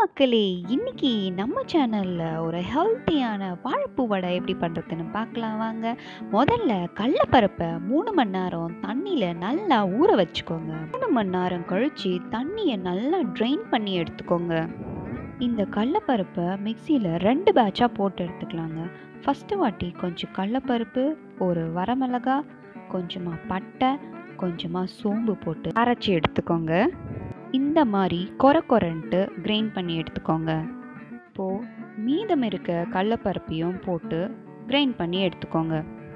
மக்களே இன்னைக்கு நம்ம சேனலில் ஒரு ஹெல்த்தியான வாழைப்பூ வடை எப்படி பண்ணுறதுன்னு பார்க்கலாம் வாங்க முதல்ல கடலப்பருப்பை மூணு மணி நேரம் தண்ணியில் நல்லா ஊற வச்சுக்கோங்க மூணு மணி நேரம் கழித்து தண்ணியை நல்லா ட்ரெயின் பண்ணி எடுத்துக்கோங்க இந்த கடலப்பருப்பை மிக்சியில் ரெண்டு பேட்சாக போட்டு எடுத்துக்கலாங்க ஃபஸ்ட்டு வாட்டி கொஞ்சம் கடலப்பருப்பு ஒரு வரமிளகா கொஞ்சமாக பட்டை கொஞ்சமாக சோம்பு போட்டு அரைச்சி எடுத்துக்கோங்க இந்த மாதிரி கொர கொரன்ட்டு கிரைண்ட் பண்ணி எடுத்துக்கோங்க இப்போது மீதம் இருக்க கடலப்பருப்பையும் போட்டு கிரைண்ட் பண்ணி எடுத்துக்கோங்க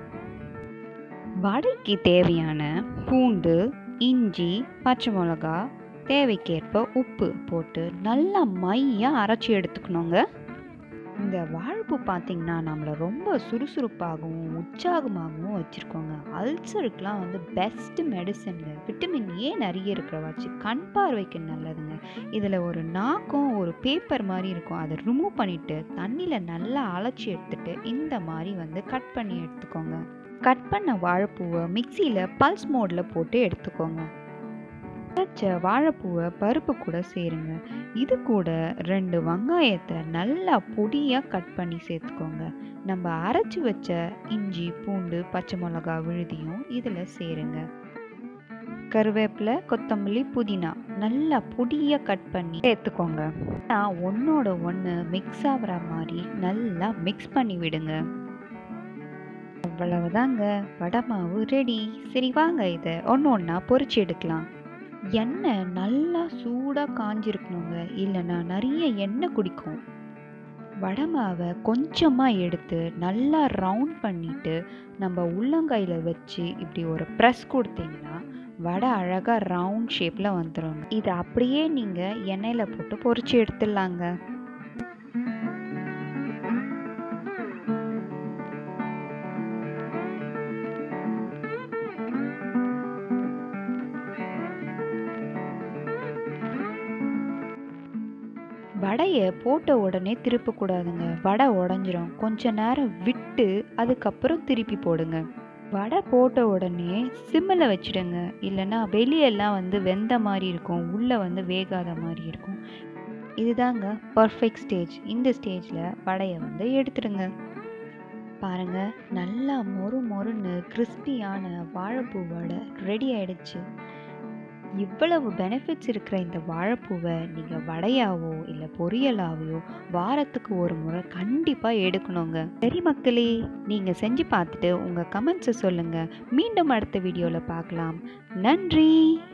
வடைக்கு தேவையான பூண்டு இஞ்சி பச்சை மிளகா தேவைக்கேற்ப உப்பு போட்டு நல்லா மையாக அரைச்சி எடுத்துக்கணுங்க இந்த வாழைப்பூ பார்த்திங்கன்னா நம்மளை ரொம்ப சுறுசுறுப்பாகவும் உற்சாகமாகவும் வச்சுருக்கோங்க அல்சருக்குலாம் வந்து பெஸ்ட்டு மெடிசனுங்க விட்டமின் ஏ நிறைய இருக்கிற வச்சு கண் பார்வைக்கு நல்லதுங்க இதில் ஒரு நாக்கும் ஒரு பேப்பர் மாதிரி இருக்கும் அதை ரிமூவ் பண்ணிவிட்டு தண்ணியில் நல்லா அலச்சி எடுத்துட்டு இந்த மாதிரி வந்து கட் பண்ணி எடுத்துக்கோங்க கட் பண்ண வாழைப்பூவை மிக்சியில் பல்ஸ் மோடில் போட்டு எடுத்துக்கோங்க அரைச்ச வாழைப்பூவை பருப்பு கூட சேருங்க இது கூட ரெண்டு வெங்காயத்தை நல்லா பொடியாக கட் பண்ணி சேர்த்துக்கோங்க நம்ம அரைச்சி வச்ச இஞ்சி பூண்டு பச்சை மிளகா விழுதியும் இதில் சேருங்க கருவேப்பிலை கொத்தமல்லி புதினா நல்லா பொடியாக கட் பண்ணி சேர்த்துக்கோங்க ஒன்றோட ஒன்று மிக்ஸ் ஆகிற மாதிரி நல்லா மிக்ஸ் பண்ணி விடுங்க அவ்வளவுதாங்க வடை மாவு ரெடி சரி வாங்க இதை ஒன்று ஒன்றா பொரிச்சு எடுக்கலாம் எண்ணெய் நல்லா சூடாக காஞ்சிருக்கணுங்க இல்லைன்னா நிறைய எண்ணெய் குடிக்கும் வடை மாவை கொஞ்சமாக எடுத்து நல்லா ரவுண்ட் பண்ணிவிட்டு நம்ம உள்ளங்கையில் வச்சு இப்படி ஒரு ப்ரெஸ் கொடுத்தீங்கன்னா வடை அழகாக ரவுண்ட் ஷேப்பில் வந்துடுங்க இதை அப்படியே நீங்கள் எண்ணெயில் போட்டு பொரிச்சு எடுத்துடலாங்க வடையை போட்ட உடனே திருப்பக்கூடாதுங்க வடை உடஞ்சிரும் கொஞ்ச நேரம் விட்டு அதுக்கப்புறம் திருப்பி போடுங்க வடை போட்ட உடனே சிம்மில் வச்சுடுங்க இல்லைன்னா வெளியெல்லாம் வந்து வெந்த மாதிரி இருக்கும் உள்ளே வந்து வேகாத மாதிரி இருக்கும் இதுதாங்க பர்ஃபெக்ட் ஸ்டேஜ் இந்த ஸ்டேஜில் வடையை வந்து எடுத்துடுங்க பாருங்க நல்லா மொறு மொறுன்னு கிறிஸ்பியான வாழைப்பூ வடை ரெடி ஆயிடுச்சு இவ்வளவு பெனிஃபிட்ஸ் இருக்கிற இந்த வாழைப்பூவை நீங்கள் வடையாவோ இல்லை பொரியலாவோ வாரத்துக்கு ஒரு முறை கண்டிப்பாக எடுக்கணுங்க சரி மக்களே நீங்கள் செஞ்சு பார்த்துட்டு உங்கள் கமெண்ட்ஸை சொல்லுங்கள் மீண்டும் அடுத்த வீடியோவில் பார்க்கலாம் நன்றி